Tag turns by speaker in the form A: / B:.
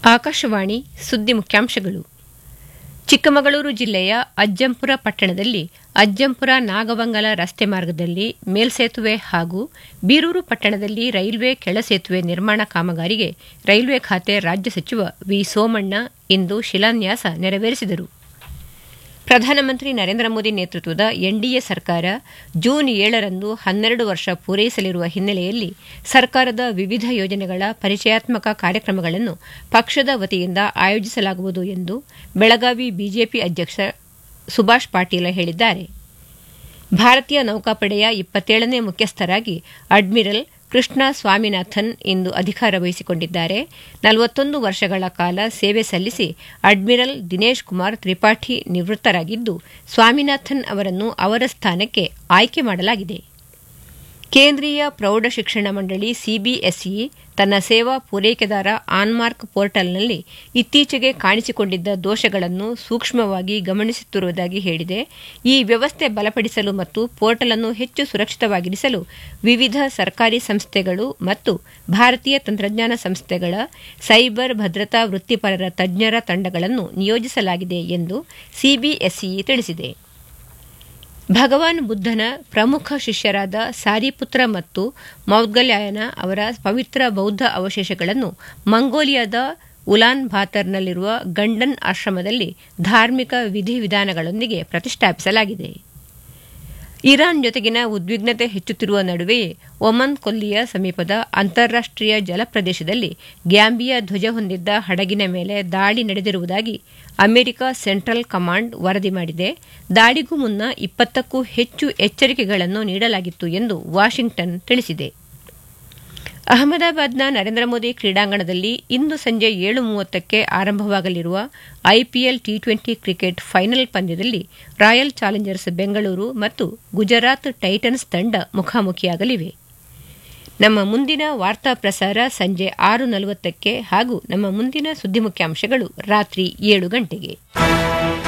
A: ಆಕಾಶವಾಣಿ ಸುದ್ದಿ ಮುಖ್ಯಾಂಶಗಳು ಚಿಕ್ಕಮಗಳೂರು ಜಿಲ್ಲೆಯ ಅಜ್ಜಂಪುರ ಪಟ್ಟಣದಲ್ಲಿ ಅಜ್ಜಂಪುರ ನಾಗವಂಗಲ ರಸ್ತೆ ಮಾರ್ಗದಲ್ಲಿ ಮೇಲ್ಸೇತುವೆ ಹಾಗೂ ಬೀರೂರು ಪಟ್ಟಣದಲ್ಲಿ ರೈಲ್ವೆ ಕೆಳಸೇತುವೆ ನಿರ್ಮಾಣ ಕಾಮಗಾರಿಗೆ ರೈಲ್ವೆ ಖಾತೆ ರಾಜ್ಯ ಸಚಿವ ವಿ ಸೋಮಣ್ಣ ಇಂದು ಶಿಲಾನ್ಯಾಸ ನೆರವೇರಿಸಿದರು ಪ್ರಧಾನಮಂತ್ರಿ ನರೇಂದ್ರ ಮೋದಿ ನೇತೃತ್ವದ ಎನ್ಡಿಎ ಸರ್ಕಾರ ಜೂನ್ ಏಳರಂದು ಹನ್ನೆರಡು ವರ್ಷ ಪೂರೈಸಲಿರುವ ಹಿನ್ನೆಲೆಯಲ್ಲಿ ಸರ್ಕಾರದ ವಿವಿಧ ಯೋಜನೆಗಳ ಪರಿಚಯಾತ್ಮಕ ಕಾರ್ಯಕ್ರಮಗಳನ್ನು ಪಕ್ಷದ ವತಿಯಿಂದ ಆಯೋಜಿಸಲಾಗುವುದು ಎಂದು ಬೆಳಗಾವಿ ಬಿಜೆಪಿ ಅಧ್ಯಕ್ಷ ಸುಭಾಷ್ ಪಾಟೀಲ ಹೇಳಿದ್ದಾರೆ ಭಾರತೀಯ ನೌಕಾಪಡೆಯ ಇಪ್ಪತ್ತೇಳನೇ ಮುಖ್ಯಸ್ಥರಾಗಿ ಅಡ್ಮಿರಲ್ ಕೃಷ್ಣ ಸ್ವಾಮಿನಾಥನ್ ಇಂದು ಅಧಿಕಾರ ವಹಿಸಿಕೊಂಡಿದ್ದಾರೆ ನಲವತ್ತೊಂದು ವರ್ಷಗಳ ಕಾಲ ಸೇವೆ ಸಲ್ಲಿಸಿ ಅಡ್ಮಿರಲ್ ದಿನೇಶ್ ಕುಮಾರ್ ತ್ರಿಪಾಠಿ ನಿವೃತ್ತರಾಗಿದ್ದು ಸ್ವಾಮಿನಾಥನ್ ಅವರನ್ನು ಅವರ ಸ್ಥಾನಕ್ಕೆ ಆಯ್ಕೆ ಮಾಡಲಾಗಿದೆ ಕೇಂದ್ರೀಯ ಪ್ರೌಢ ಶಿಕ್ಷಣ ಮಂಡಳಿ ಸಿಬಿಎಸ್ಇ ತನ್ನ ಸೇವಾ ಪೂರೈಕೆದಾರ ಆನ್ಮಾರ್ಕ್ ಪೋರ್ಟಲ್ನಲ್ಲಿ ಇತ್ತೀಚೆಗೆ ಕಾಣಿಸಿಕೊಂಡಿದ್ದ ದೋಷಗಳನ್ನು ಸೂಕ್ಷ್ಮವಾಗಿ ಗಮನಿಸುತ್ತಿರುವುದಾಗಿ ಹೇಳಿದೆ ಈ ವ್ಯವಸ್ಥೆ ಬಲಪಡಿಸಲು ಮತ್ತು ಪೋರ್ಟಲ್ ಅನ್ನು ಹೆಚ್ಚು ಸುರಕ್ಷಿತವಾಗಿರಿಸಲು ವಿವಿಧ ಸರ್ಕಾರಿ ಸಂಸ್ಥೆಗಳು ಮತ್ತು ಭಾರತೀಯ ತಂತ್ರಜ್ಞಾನ ಸಂಸ್ಥೆಗಳ ಸೈಬರ್ ಭದ್ರತಾ ವೃತ್ತಿಪರರ ತಜ್ಞರ ತಂಡಗಳನ್ನು ನಿಯೋಜಿಸಲಾಗಿದೆ ಎಂದು ಸಿಬಿಎಸ್ಇ ತಿಳಿಸಿದೆ ಭಗವಾನ್ ಬುದ್ಧನ ಪ್ರಮುಖ ಶಿಷ್ಯರಾದ ಸಾರಿಪುತ್ರ ಮತ್ತು ಮೌದ್ಗಲ್ಯಾಯನ ಅವರ ಪವಿತ್ರ ಬೌದ್ಧ ಅವಶೇಷಗಳನ್ನು ಮಂಗೋಲಿಯಾದ ಉಲಾನ್ ಬಾತರ್ನಲ್ಲಿರುವ ಗಂಡನ್ ಆಶ್ರಮದಲ್ಲಿ ಧಾರ್ಮಿಕ ವಿಧಿವಿಧಾನಗಳೊಂದಿಗೆ ಪ್ರತಿಷ್ಠಾಪಿಸಲಾಗಿದೆ ಇರಾನ್ ಜೊತೆಗಿನ ಉದ್ವಿಗ್ನತೆ ಹೆಚ್ಚುತ್ತಿರುವ ನಡುವೆಯೇ ಒಮನ್ ಕೊಲ್ಲಿಯ ಸಮೀಪದ ಅಂತಾರಾಷ್ಟೀಯ ಜಲಪ್ರದೇಶದಲ್ಲಿ ಗ್ಯಾಂಬಿಯಾ ಧ್ವಜ ಹೊಂದಿದ್ದ ಹಡಗಿನ ಮೇಲೆ ದಾಳಿ ನಡೆದಿರುವುದಾಗಿ ಅಮೆರಿಕ ಸೆಂಟ್ರಲ್ ಕಮಾಂಡ್ ವರದಿ ಮಾಡಿದೆ ದಾಳಿಗೂ ಮುನ್ನ ಇಪ್ಪತ್ತಕ್ಕೂ ಹೆಚ್ಚು ಎಚ್ಚರಿಕೆಗಳನ್ನು ನೀಡಲಾಗಿತ್ತು ಎಂದು ವಾಷಿಂಗ್ಟನ್ ತಿಳಿಸಿದೆ ಅಹಮದಾಬಾದ್ನ ನರೇಂದ್ರ ಮೋದಿ ಕ್ರೀಡಾಂಗಣದಲ್ಲಿ ಇಂದು ಸಂಜೆ ಏಳು ಮೂವತ್ತಕ್ಕೆ ಆರಂಭವಾಗಲಿರುವ IPL T twenty cricket final ಪಂದ್ಯದಲ್ಲಿ ರಾಯಲ್ ಚಾಲೆಂಜರ್ಸ್ ಬೆಂಗಳೂರು ಮತ್ತು ಗುಜರಾತ್ ಟೈಟನ್ಸ್ ತಂಡ ಮುಖಾಮುಖಿಯಾಗಲಿವೆ ನಮ್ಮ ಮುಂದಿನ ವಾರ್ತಾ ಪ್ರಸಾರ ಸಂಜೆ ಆರು ನಲವತ್ತಕ್ಕೆ ಹಾಗೂ ನಮ್ಮ ಮುಂದಿನ ಸುದ್ದಿ ಮುಖ್ಯಾಂಶಗಳು ರಾತ್ರಿ ಏಳು ಗಂಟೆಗೆ